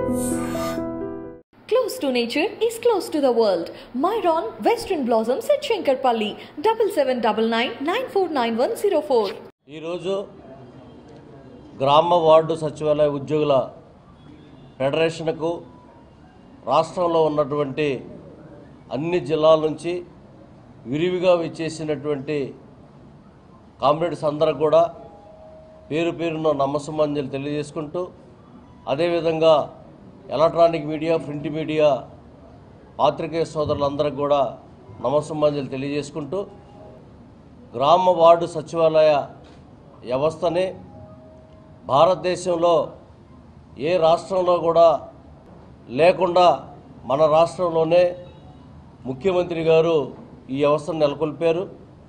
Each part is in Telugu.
Close to nature is close to the world. Myron Western Blossoms at Shankarpalli, double seven double nine nine four nine one zero four. ఈరోజు గ్రామ వార్డు సచివాలయ ఉద్యోగుల ఫెడరేషన్కు రాష్ట్రంలో ఉన్నటువంటి అన్ని జిల్లాల నుంచి విరివిగా విచ్చేసినటువంటి కామ్రేడ్స్ అందరూ కూడా పేరు పేరున నమ్మసమాంజలు తెలియజేసుకుంటూ అదేవిధంగా ఎలక్ట్రానిక్ మీడియా ప్రింట్ మీడియా పాత్రికేయ సోదరులందరికీ కూడా నమస్సమాంజలు తెలియజేసుకుంటూ గ్రామ వార్డు సచివాలయ వ్యవస్థని భారతదేశంలో ఏ రాష్ట్రంలో కూడా లేకుండా మన రాష్ట్రంలోనే ముఖ్యమంత్రి గారు ఈ వ్యవస్థను నెలకొల్పారు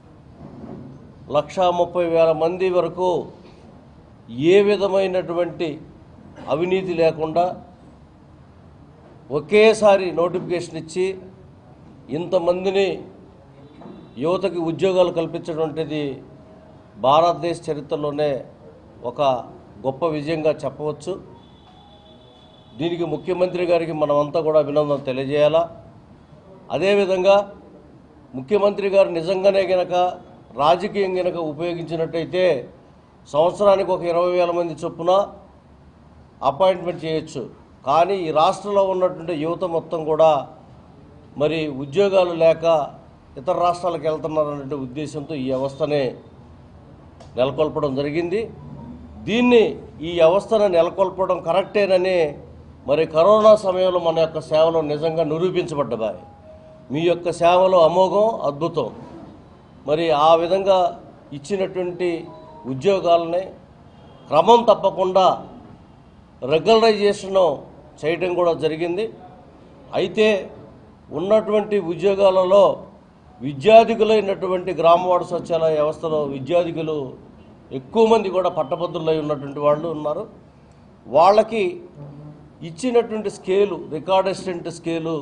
లక్షా ముప్పై వేల మంది వరకు ఏ విధమైనటువంటి అవినీతి లేకుండా ఒకేసారి నోటిఫికేషన్ ఇచ్చి ఇంతమందిని యువతకి ఉద్యోగాలు కల్పించటువంటిది భారతదేశ చరిత్రలోనే ఒక గొప్ప విజయంగా చెప్పవచ్చు దీనికి ముఖ్యమంత్రి గారికి మనమంతా కూడా అభినందన తెలియజేయాలా అదేవిధంగా ముఖ్యమంత్రి గారు నిజంగానే గనక రాజకీయం గనక ఉపయోగించినట్టయితే సంవత్సరానికి ఒక ఇరవై వేల మంది చొప్పున అపాయింట్మెంట్ చేయొచ్చు కానీ ఈ రాష్ట్రంలో ఉన్నటువంటి యువత మొత్తం కూడా మరి ఉద్యోగాలు లేక ఇతర రాష్ట్రాలకు వెళ్తున్నారనే ఉద్దేశంతో ఈ వ్యవస్థనే నెలకొల్పడం జరిగింది దీన్ని ఈ వ్యవస్థను నెలకొల్పడం కరెక్టేనని మరి కరోనా సమయంలో మన యొక్క సేవలు నిజంగా నిరూపించబడ్డాయి మీ యొక్క సేవలు అమోఘం అద్భుతం మరి ఆ విధంగా ఇచ్చినటువంటి ఉద్యోగాలని క్రమం తప్పకుండా రెగ్యులరైజేషన్ చేయడం కూడా జరిగింది అయితే ఉన్నటువంటి ఉద్యోగాలలో విద్యాధికులైనటువంటి గ్రామవాడ సచివాలయ వ్యవస్థలో విద్యాధికులు ఎక్కువ మంది కూడా పట్టభద్రులై ఉన్నటువంటి వాళ్ళు ఉన్నారు వాళ్ళకి ఇచ్చినటువంటి స్కేలు రికార్డ్ అసిస్టెంట్ స్కేలు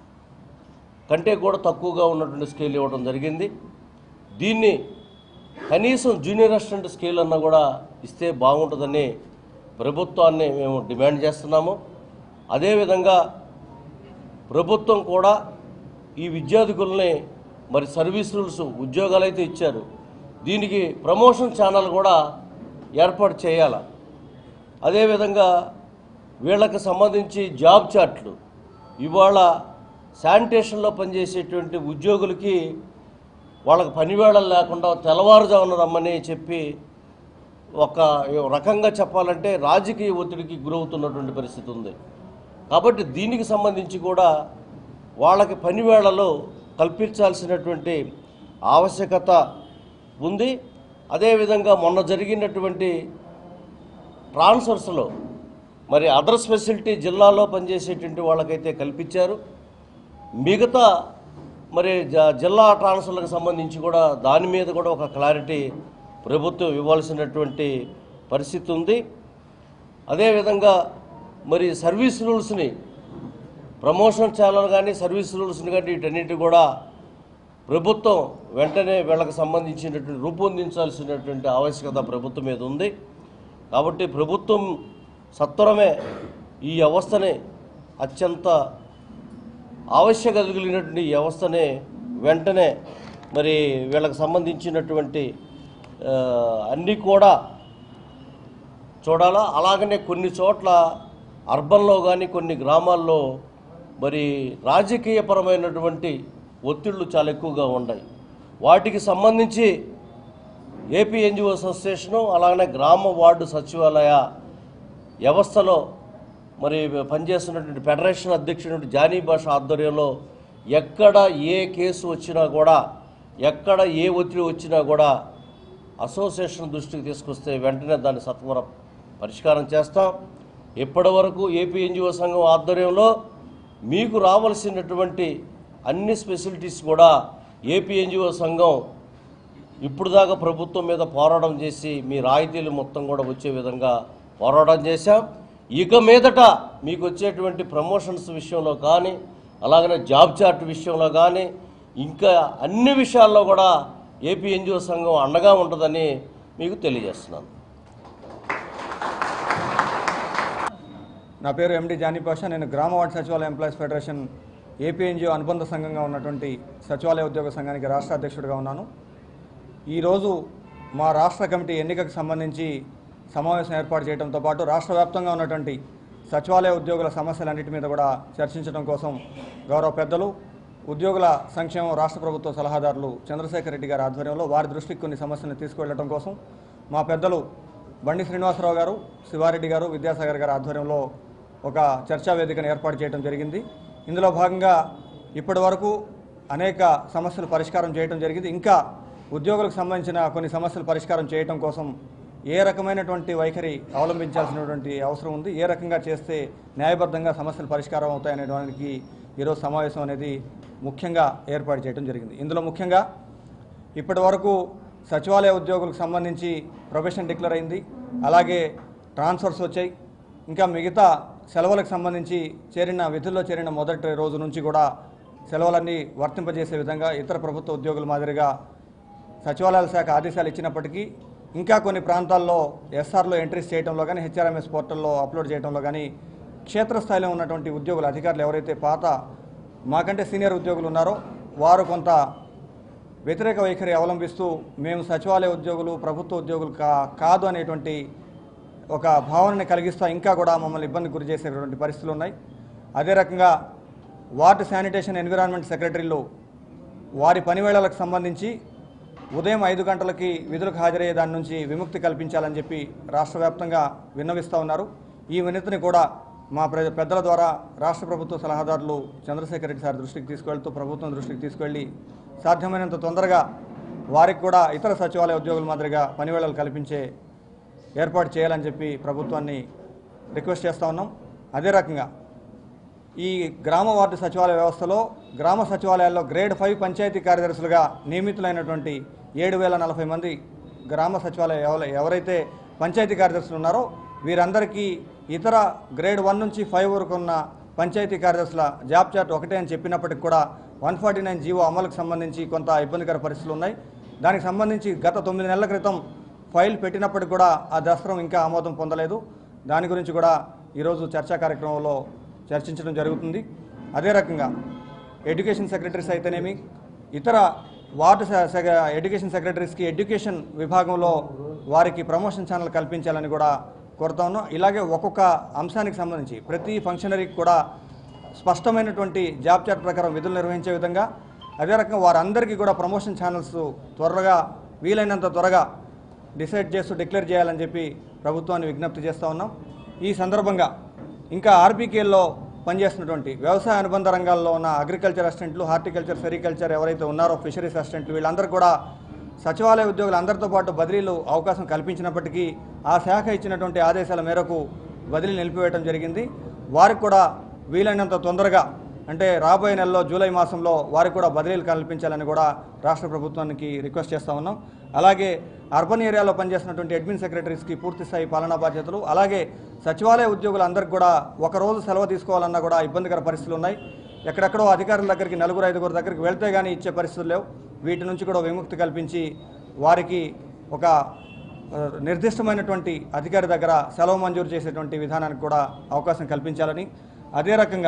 కంటే కూడా తక్కువగా ఉన్నటువంటి స్కేల్ ఇవ్వడం జరిగింది దీన్ని కనీసం జూనియర్ అసిస్టెంట్ స్కేల్ అన్నా కూడా ఇస్తే బాగుంటుందని ప్రభుత్వాన్ని మేము డిమాండ్ చేస్తున్నాము అదేవిధంగా ప్రభుత్వం కూడా ఈ విద్యార్థికుల్ని మరి సర్వీస్ రూల్స్ ఉద్యోగాలు అయితే ఇచ్చారు దీనికి ప్రమోషన్ ఛానల్ కూడా ఏర్పాటు చేయాలి అదేవిధంగా వీళ్ళకి సంబంధించి జాబ్ చార్ట్లు ఇవాళ శానిటేషన్లో పనిచేసేటువంటి ఉద్యోగులకి వాళ్ళకి పనివేళలు లేకుండా తెల్లవారుజామున రమ్మని చెప్పి ఒక రకంగా చెప్పాలంటే రాజకీయ ఒత్తిడికి గురవుతున్నటువంటి పరిస్థితి ఉంది కాబట్టి దీనికి సంబంధించి కూడా వాళ్ళకి పనివేళలో కల్పించాల్సినటువంటి ఆవశ్యకత ఉంది అదేవిధంగా మొన్న జరిగినటువంటి ట్రాన్స్ఫర్స్లో మరి అదర్స్ ఫెసిలిటీ జిల్లాలో పనిచేసేటువంటి వాళ్ళకైతే కల్పించారు మిగతా మరి జ- జిల్లా ట్రాన్స్ఫర్లకు సంబంధించి కూడా దాని మీద కూడా ఒక క్లారిటీ ప్రభుత్వం ఇవ్వాల్సినటువంటి పరిస్థితి ఉంది అదేవిధంగా మరి సర్వీస్ రూల్స్ని ప్రమోషన్ ఛానల్ కానీ సర్వీస్ రూల్స్ని కానీ వీటన్నిటి కూడా ప్రభుత్వం వెంటనే వీళ్ళకి సంబంధించినటువంటి రూపొందించాల్సినటువంటి ఆవశ్యకత ప్రభుత్వం మీద ఉంది కాబట్టి ప్రభుత్వం సత్వరమే ఈ వ్యవస్థని అత్యంత ఆవశ్యకత కలిగినటువంటి ఈ వ్యవస్థని వెంటనే మరి వీళ్ళకి సంబంధించినటువంటి ఆ, అన్నీ కూడా చూడాలా అలాగనే కొన్ని చోట్ల అర్బన్లో కానీ కొన్ని గ్రామాల్లో మరి రాజకీయపరమైనటువంటి ఒత్తిళ్లు చాలా ఎక్కువగా ఉన్నాయి వాటికి సంబంధించి ఏపీ ఎన్జిఓ అసోసియేషను అలాగనే గ్రామ వార్డు సచివాలయ వ్యవస్థలో మరి పనిచేస్తున్నటువంటి ఫెడరేషన్ అధ్యక్షుడు జానీ భాష ఆధ్వర్యంలో ఎక్కడ ఏ కేసు వచ్చినా కూడా ఎక్కడ ఏ ఒత్తిడి వచ్చినా కూడా అసోసియేషన్ దృష్టికి తీసుకొస్తే వెంటనే దాన్ని సత్వర పరిష్కారం చేస్తాం ఇప్పటి వరకు ఏపీ ఎన్జిఓ సంఘం ఆధ్వర్యంలో మీకు రావాల్సినటువంటి అన్ని స్పెసిలిటీస్ కూడా ఏపీ ఎన్జిఓ సంఘం ఇప్పుడు దాకా ప్రభుత్వం మీద పోరాటం చేసి మీ రాయితీలు మొత్తం కూడా వచ్చే విధంగా పోరాటం చేశాం ఇక మీదట మీకు వచ్చేటువంటి ప్రమోషన్స్ విషయంలో కానీ అలాగనే జాబ్ చార్ట్ విషయంలో కానీ ఇంకా అన్ని విషయాల్లో కూడా ఏపీ ఎన్జిఓ సంఘం అండగా ఉంటుందని మీకు తెలియజేస్తున్నాను నా పేరు ఎండి జానీ పాషా నేను గ్రామ వార్డు సచివాలయ ఎంప్లాయీస్ ఫెడరేషన్ ఏపీఎన్జిఓ అనుబంధ సంఘంగా ఉన్నటువంటి సచివాలయ ఉద్యోగ సంఘానికి రాష్ట్ర అధ్యక్షుడిగా ఉన్నాను ఈరోజు మా రాష్ట్ర కమిటీ ఎన్నికకు సంబంధించి సమావేశం ఏర్పాటు చేయడంతో పాటు రాష్ట్ర వ్యాప్తంగా ఉన్నటువంటి సచివాలయ ఉద్యోగుల సమస్యలన్నిటి మీద కూడా చర్చించడం కోసం గౌరవ పెద్దలు ఉద్యోగుల సంక్షేమం రాష్ట్ర ప్రభుత్వ సలహాదారులు చంద్రశేఖర్ రెడ్డి గారి ఆధ్వర్యంలో వారి దృష్టికి కొన్ని సమస్యలను తీసుకువెళ్ళడం కోసం మా పెద్దలు బండి శ్రీనివాసరావు గారు శివారెడ్డి గారు విద్యాసాగర్ గారి ఆధ్వర్యంలో ఒక చర్చా వేదికను ఏర్పాటు చేయడం జరిగింది ఇందులో భాగంగా ఇప్పటి వరకు అనేక సమస్యలు పరిష్కారం చేయడం జరిగింది ఇంకా ఉద్యోగులకు సంబంధించిన కొన్ని సమస్యలు పరిష్కారం చేయడం కోసం ఏ రకమైనటువంటి వైఖరి అవలంబించాల్సినటువంటి అవసరం ఉంది ఏ రకంగా చేస్తే న్యాయబద్ధంగా సమస్యలు పరిష్కారం అవుతాయనే దానికి ఈరోజు సమావేశం అనేది ముఖ్యంగా ఏర్పాటు చేయడం జరిగింది ఇందులో ముఖ్యంగా ఇప్పటి వరకు సచివాలయ ఉద్యోగులకు సంబంధించి ప్రొఫెషన్ డిక్లేర్ అయింది అలాగే ట్రాన్స్ఫర్స్ వచ్చాయి ఇంకా మిగతా సెలవులకు సంబంధించి చేరిన విధుల్లో చేరిన మొదటి రోజు నుంచి కూడా సెలవులన్నీ వర్తింపజేసే విధంగా ఇతర ప్రభుత్వ ఉద్యోగుల మాదిరిగా సచివాలయాల శాఖ ఆదేశాలు ఇచ్చినప్పటికీ ఇంకా కొన్ని ప్రాంతాల్లో ఎస్ఆర్లో ఎంట్రీస్ చేయడంలో కానీ హెచ్ఆర్ఎంఎస్ పోర్టల్లో అప్లోడ్ చేయడంలో కానీ క్షేత్రస్థాయిలో ఉన్నటువంటి ఉద్యోగులు అధికారులు ఎవరైతే పాత మాకంటే సీనియర్ ఉద్యోగులు ఉన్నారో వారు కొంత వ్యతిరేక వైఖరి అవలంబిస్తూ మేము సచివాలయ ఉద్యోగులు ప్రభుత్వ ఉద్యోగులు కా కాదు అనేటువంటి ఒక భావనని కలిగిస్తూ ఇంకా కూడా మమ్మల్ని ఇబ్బంది గురి చేసేటువంటి పరిస్థితులు ఉన్నాయి అదే రకంగా వార్డు శానిటేషన్ ఎన్విరాన్మెంట్ సెక్రటరీలు వారి పనివేళలకు సంబంధించి ఉదయం ఐదు గంటలకి విధులకు హాజరయ్యే దాని నుంచి విముక్తి కల్పించాలని చెప్పి రాష్ట్ర వ్యాప్తంగా విన్నవిస్తూ ఉన్నారు ఈ వినతిని కూడా మా ప్ర పెద్దల ద్వారా రాష్ట్ర ప్రభుత్వ సలహాదారులు చంద్రశేఖర్ రెడ్డి సార్ దృష్టికి తీసుకువెళ్తూ ప్రభుత్వం దృష్టికి తీసుకెళ్ళి సాధ్యమైనంత తొందరగా వారికి కూడా ఇతర సచివాలయ ఉద్యోగుల మాదిరిగా పనివేళలు కల్పించే ఏర్పాటు చేయాలని చెప్పి ప్రభుత్వాన్ని రిక్వెస్ట్ చేస్తూ ఉన్నాం అదే రకంగా ఈ గ్రామ వార్డు సచివాలయ వ్యవస్థలో గ్రామ సచివాలయాల్లో గ్రేడ్ ఫైవ్ పంచాయతీ కార్యదర్శులుగా నియమితులైనటువంటి ఏడు వేల నలభై మంది గ్రామ సచివాలయ ఎవ- ఎవరైతే పంచాయతీ కార్యదర్శులు ఉన్నారో వీరందరికీ ఇతర గ్రేడ్ వన్ నుంచి ఫైవ్ వరకు ఉన్న పంచాయతీ కార్యదర్శుల జాబ్ చార్ట్ ఒకటే అని చెప్పినప్పటికి కూడా వన్ ఫార్టీ నైన్ జీవో అమలుకు సంబంధించి కొంత ఇబ్బందికర పరిస్థితులు ఉన్నాయి దానికి సంబంధించి గత తొమ్మిది నెలల క్రితం ఫైల్ పెట్టినప్పటికి కూడా ఆ దస్త్రం ఇంకా ఆమోదం పొందలేదు దాని గురించి కూడా ఈరోజు చర్చా కార్యక్రమంలో చర్చించడం జరుగుతుంది అదే రకంగా ఎడ్యుకేషన్ సెక్రటరీస్ అయితేనేమి ఇతర వార్డు సె- సె- ఎడ్యుకేషన్ సెక్రటరీస్కి ఎడ్యుకేషన్ విభాగంలో వారికి ప్రమోషన్ ఛానల్ కల్పించాలని కూడా కోరుతా ఉన్నాం ఇలాగే ఒక్కొక్క అంశానికి సంబంధించి ప్రతి ఫంక్షనరీకి కూడా స్పష్టమైనటువంటి జాబ్ చార్ట్ ప్రకారం విధులు నిర్వహించే విధంగా అదే రకంగా వారందరికీ కూడా ప్రమోషన్ ఛానల్స్ త్వరగా వీలైనంత త్వరగా డిసైడ్ చేస్తూ డిక్లేర్ చేయాలని చెప్పి ప్రభుత్వాన్ని విజ్ఞప్తి చేస్తూ ఉన్నాం ఈ సందర్భంగా ఇంకా ఆర్బీకేల్లో పనిచేస్తున్నటువంటి వ్యవసాయ అనుబంధ రంగాల్లో ఉన్న అగ్రికల్చర్ అసిస్టెంట్లు హార్టికల్చర్ సెరికల్చర్ ఎవరైతే ఉన్నారో ఫిషరీస్ అసిస్టెంట్లు వీళ్ళందరూ కూడా సచివాలయ ఉద్యోగులు అందరితో పాటు బదిలీలు అవకాశం కల్పించినప్పటికీ ఆ శాఖ ఇచ్చినటువంటి ఆదేశాల మేరకు బదిలీ నిలిపివేయడం జరిగింది వారికి కూడా వీలైనంత తొందరగా అంటే రాబోయే నెలలో జూలై మాసంలో వారికి కూడా బదిలీలు కల్పించాలని కూడా రాష్ట్ర ప్రభుత్వానికి రిక్వెస్ట్ చేస్తూ ఉన్నాం అలాగే అర్బన్ ఏరియాలో పనిచేస్తున్నటువంటి అడ్మిన్ సెక్రటరీస్కి పూర్తి స్థాయి పాలనా బాధ్యతలు అలాగే సచివాలయ ఉద్యోగులందరికీ కూడా ఒక రోజు సెలవు తీసుకోవాలన్నా కూడా ఇబ్బందికర పరిస్థితులు ఉన్నాయి ఎక్కడెక్కడో అధికారుల దగ్గరికి నలుగురు ఐదుగురు దగ్గరికి వెళ్తే కానీ ఇచ్చే పరిస్థితులు లేవు వీటి నుంచి కూడా విముక్తి కల్పించి వారికి ఒక ఆ, నిర్దిష్టమైనటువంటి అధికారి దగ్గర సెలవు మంజూరు చేసేటువంటి విధానానికి కూడా అవకాశం కల్పించాలని అదే రకంగా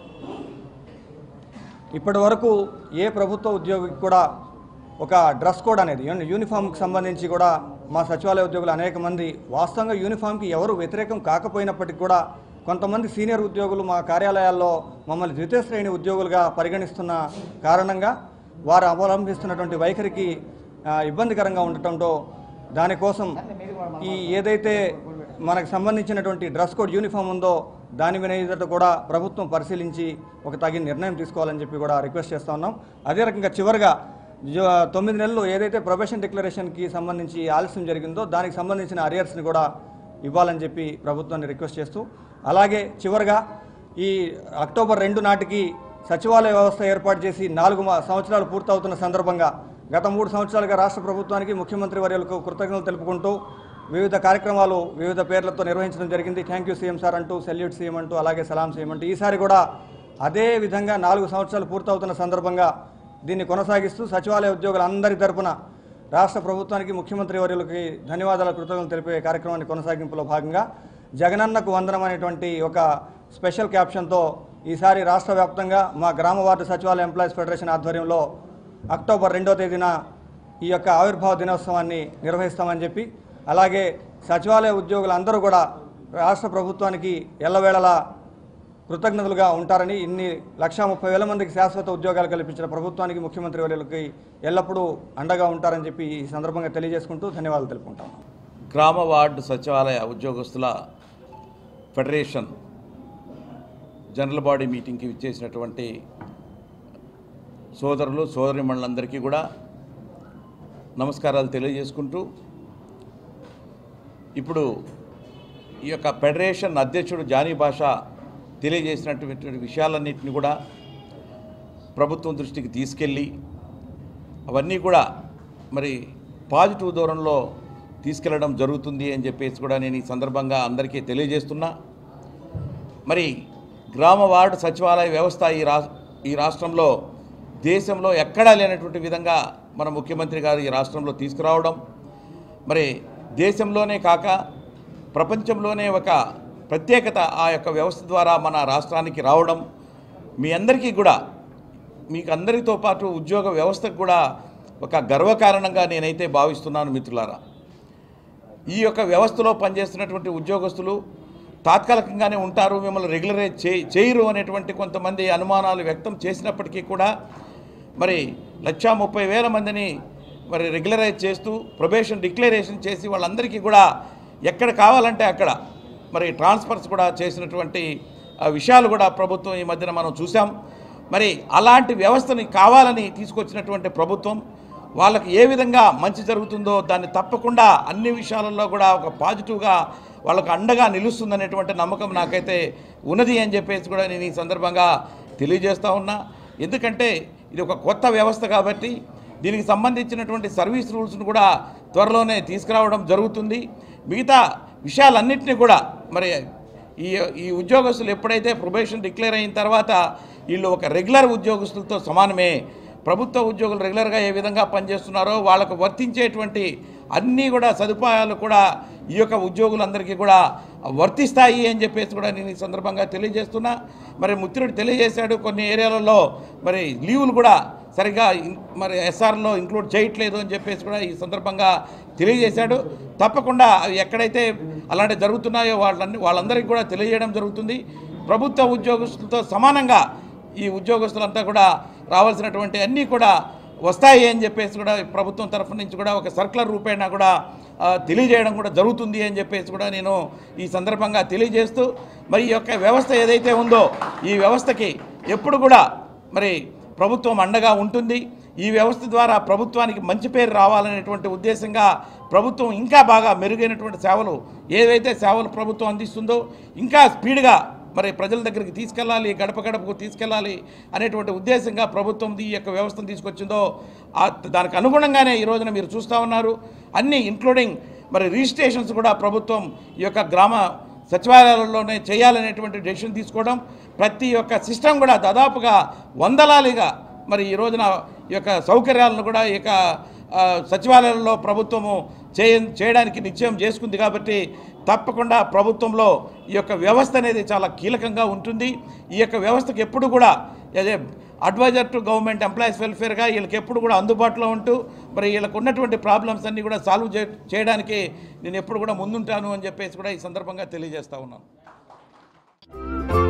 ఇప్పటి వరకు ఏ ప్రభుత్వ ఉద్యోగికి కూడా ఒక డ్రెస్ కోడ్ అనేది యూని- యూనిఫామ్కి సంబంధించి కూడా మా సచివాలయ ఉద్యోగులు అనేక మంది వాస్తవంగా యూనిఫామ్కి ఎవరు వ్యతిరేకం కాకపోయినప్పటికీ కూడా కొంతమంది సీనియర్ ఉద్యోగులు మా కార్యాలయాల్లో మమ్మల్ని ద్వితీయ శ్రేణి ఉద్యోగులుగా పరిగణిస్తున్న కారణంగా వారు అవలంబిస్తున్నటువంటి వైఖరికి ఆ, ఇబ్బందికరంగా ఉండటంతో దానికోసం ఈ ఏదైతే మనకు సంబంధించినటువంటి డ్రెస్ కోడ్ యూనిఫామ్ ఉందో దాని మీద కూడా ప్రభుత్వం పరిశీలించి ఒక తగిన నిర్ణయం తీసుకోవాలని చెప్పి కూడా రిక్వెస్ట్ చేస్తా ఉన్నాం అదే రకంగా చివరిగా జు- తొమ్మిది నెలలు ఏదైతే ప్రొఫెషన్ డిక్లరేషన్కి సంబంధించి ఆలస్యం జరిగిందో దానికి సంబంధించిన అరియర్స్ని కూడా ఇవ్వాలని చెప్పి ప్రభుత్వాన్ని రిక్వెస్ట్ చేస్తూ అలాగే చివరిగా ఈ అక్టోబర్ రెండు నాటికి సచివాలయ వ్యవస్థ ఏర్పాటు చేసి నాలుగు మా- సంవత్సరాలు పూర్తవుతున్న సందర్భంగా గత మూడు సంవత్సరాలుగా రాష్ట్ర ప్రభుత్వానికి ముఖ్యమంత్రి వర్యులకు కృతజ్ఞతలు తెలుపుకుంటూ వివిధ కార్యక్రమాలు వివిధ పేర్లతో నిర్వహించడం జరిగింది థ్యాంక్ యూ సీఎం సార్ అంటూ సెల్యూట్ సీఎం అంటూ అలాగే సలాం సీఎం అంటూ ఈసారి కూడా అదే విధంగా నాలుగు సంవత్సరాలు పూర్తవుతున్న సందర్భంగా దీన్ని కొనసాగిస్తూ సచివాలయ ఉద్యోగులందరి తరపున రాష్ట్ర ప్రభుత్వానికి ముఖ్యమంత్రి వర్యులకి ధన్యవాదాల కృతజ్ఞతలు తెలిపే కార్యక్రమాన్ని కొనసాగింపులో భాగంగా జగనన్నకు వందనం అనేటువంటి ఒక స్పెషల్ క్యాప్షన్తో ఈసారి రాష్ట్ర వ్యాప్తంగా మా గ్రామ వార్డు సచివాలయ ఎంప్లాయీస్ ఫెడరేషన్ ఆధ్వర్యంలో అక్టోబర్ రెండో తేదీన ఈ యొక్క ఆవిర్భావ దినోత్సవాన్ని నిర్వహిస్తామని చెప్పి అలాగే సచివాలయ ఉద్యోగులందరూ కూడా రాష్ట్ర ప్రభుత్వానికి ఎల్లవేళలా కృతజ్ఞతలుగా ఉంటారని ఇన్ని లక్షా ముప్పై వేల మందికి శాశ్వత ఉద్యోగాలు కల్పించిన ప్రభుత్వానికి ముఖ్యమంత్రి వర్యులకి ఎల్లప్పుడూ అండగా ఉంటారని చెప్పి ఈ సందర్భంగా తెలియజేసుకుంటూ ధన్యవాదాలు తెలుపుకుంటాం గ్రామ వార్డు సచివాలయ ఉద్యోగస్తుల ఫెడరేషన్ జనరల్ బాడీ మీటింగ్కి విచ్చేసినటువంటి సోదరులు సోదరిమణులందరికీ కూడా నమస్కారాలు తెలియజేసుకుంటూ ఇప్పుడు ఈ యొక్క ఫెడరేషన్ అధ్యక్షుడు జానీ భాష తెలియజేసినటువంటి విషయాలన్నింటినీ కూడా ప్రభుత్వం దృష్టికి తీసుకెళ్ళి అవన్నీ కూడా మరి పాజిటివ్ దూరంలో తీసుకెళ్లడం జరుగుతుంది అని చెప్పేసి కూడా నేను ఈ సందర్భంగా అందరికీ తెలియజేస్తున్నా మరి గ్రామ వార్డు సచివాలయ వ్యవస్థ ఈ రా ఈ రాష్ట్రంలో దేశంలో ఎక్కడా లేనటువంటి విధంగా మన ముఖ్యమంత్రి గారు ఈ రాష్ట్రంలో తీసుకురావడం మరి దేశంలోనే కాక ప్రపంచంలోనే ఒక ప్రత్యేకత ఆ యొక్క వ్యవస్థ ద్వారా మన రాష్ట్రానికి రావడం మీ అందరికీ కూడా మీకు అందరితో పాటు ఉద్యోగ వ్యవస్థకు కూడా ఒక గర్వకారణంగా నేనైతే భావిస్తున్నాను మిత్రులారా ఈ యొక్క వ్యవస్థలో పనిచేస్తున్నటువంటి ఉద్యోగస్తులు తాత్కాలికంగానే ఉంటారు మిమ్మల్ని రెగ్యులరైజ్ చే చేయరు అనేటువంటి కొంతమంది అనుమానాలు వ్యక్తం చేసినప్పటికీ కూడా మరి లక్షా ముప్పై వేల మందిని మరి రెగ్యులరైజ్ చేస్తూ ప్రొబేషన్ డిక్లరేషన్ చేసి వాళ్ళందరికీ కూడా ఎక్కడ కావాలంటే అక్కడ మరి ట్రాన్స్ఫర్స్ కూడా చేసినటువంటి ఆ, విషయాలు కూడా ప్రభుత్వం ఈ మధ్యన మనం చూసాం మరి అలాంటి వ్యవస్థని కావాలని తీసుకొచ్చినటువంటి ప్రభుత్వం వాళ్ళకి ఏ విధంగా మంచి జరుగుతుందో దాన్ని తప్పకుండా అన్ని విషయాలలో కూడా ఒక పాజిటివ్గా వాళ్ళకు అండగా నిలుస్తుందనేటువంటి నమ్మకం నాకైతే ఉన్నది అని చెప్పేసి కూడా నేను ఈ సందర్భంగా తెలియజేస్తూ ఉన్నా ఎందుకంటే ఇది ఒక కొత్త వ్యవస్థ కాబట్టి దీనికి సంబంధించినటువంటి సర్వీస్ రూల్స్ను కూడా త్వరలోనే తీసుకురావడం జరుగుతుంది మిగతా విషయాలన్నింటినీ కూడా మరి ఈ ఈ ఉద్యోగస్తులు ఎప్పుడైతే ప్రొబేషన్ డిక్లేర్ అయిన తర్వాత వీళ్ళు ఒక రెగ్యులర్ ఉద్యోగస్తులతో సమానమే ప్రభుత్వ ఉద్యోగులు రెగ్యులర్గా ఏ విధంగా పనిచేస్తున్నారో వాళ్ళకు వర్తించేటువంటి అన్నీ కూడా సదుపాయాలు కూడా ఈ యొక్క ఉద్యోగులందరికీ కూడా వర్తిస్తాయి అని చెప్పేసి కూడా నేను ఈ సందర్భంగా తెలియజేస్తున్నా మరి ముత్రుడు తెలియజేశాడు కొన్ని ఏరియాలలో మరి లీవులు కూడా సరిగ్గా ఇన్- మరి ఎస్ఆర్లో ఇంక్లూడ్ చేయట్లేదు అని చెప్పేసి కూడా ఈ సందర్భంగా తెలియజేశాడు తప్పకుండా అవి ఎక్కడైతే అలాంటి జరుగుతున్నాయో వాళ్ళన్ని వాళ్ళందరికీ కూడా తెలియజేయడం జరుగుతుంది ప్రభుత్వ ఉద్యోగస్తులతో సమానంగా ఈ ఉద్యోగస్తులంతా కూడా రావాల్సినటువంటి అన్నీ కూడా వస్తాయి అని చెప్పేసి కూడా ప్రభుత్వం తరఫు నుంచి కూడా ఒక సర్కులర్ రూపేణా కూడా ఆ, తెలియజేయడం కూడా జరుగుతుంది అని చెప్పేసి కూడా నేను ఈ సందర్భంగా తెలియజేస్తూ మరి ఈ యొక్క వ్యవస్థ ఏదైతే ఉందో ఈ వ్యవస్థకి ఎప్పుడు కూడా మరి ప్రభుత్వం అండగా ఉంటుంది ఈ వ్యవస్థ ద్వారా ప్రభుత్వానికి మంచి పేరు రావాలనేటువంటి ఉద్దేశంగా ప్రభుత్వం ఇంకా బాగా మెరుగైనటువంటి సేవలు ఏవైతే సేవలు ప్రభుత్వం అందిస్తుందో ఇంకా స్పీడ్గా మరి ప్రజల దగ్గరికి తీసుకెళ్ళాలి గడప గడపకు తీసుకెళ్ళాలి అనేటువంటి ఉద్దేశంగా ప్రభుత్వం ఈ యొక్క వ్యవస్థను తీసుకొచ్చిందో ఆ దానికి అనుగుణంగానే ఈ రోజున మీరు చూస్తూ ఉన్నారు అన్నీ ఇంక్లూడింగ్ మరి రిజిస్ట్రేషన్స్ కూడా ప్రభుత్వం ఈ యొక్క గ్రామ సచివాలయాలలోనే చేయాలనేటువంటి డెసిషన్ తీసుకోవడం ప్రతి ఒక్క సిస్టమ్ కూడా దాదాపుగా వందలాలిగా మరి ఈ రోజున ఈ యొక్క సౌకర్యాలను కూడా ఈ యొక్క ఆ, సచివాలయాల్లో ప్రభుత్వము చేయ చేయడానికి నిశ్చయం చేసుకుంది కాబట్టి తప్పకుండా ప్రభుత్వంలో ఈ యొక్క వ్యవస్థ అనేది చాలా కీలకంగా ఉంటుంది ఈ యొక్క వ్యవస్థకు ఎప్పుడు కూడా అదే అడ్వైజర్ టు గవర్నమెంట్ ఎంప్లాయీస్ వెల్ఫేర్గా వీళ్ళకి ఎప్పుడు కూడా అందుబాటులో ఉంటూ మరి వీళ్ళకు ఉన్నటువంటి ప్రాబ్లమ్స్ అన్నీ కూడా సాల్వ్ చే చేయడానికి నేను ఎప్పుడు కూడా ముందుంటాను అని చెప్పేసి కూడా ఈ సందర్భంగా తెలియజేస్తా ఉన్నాను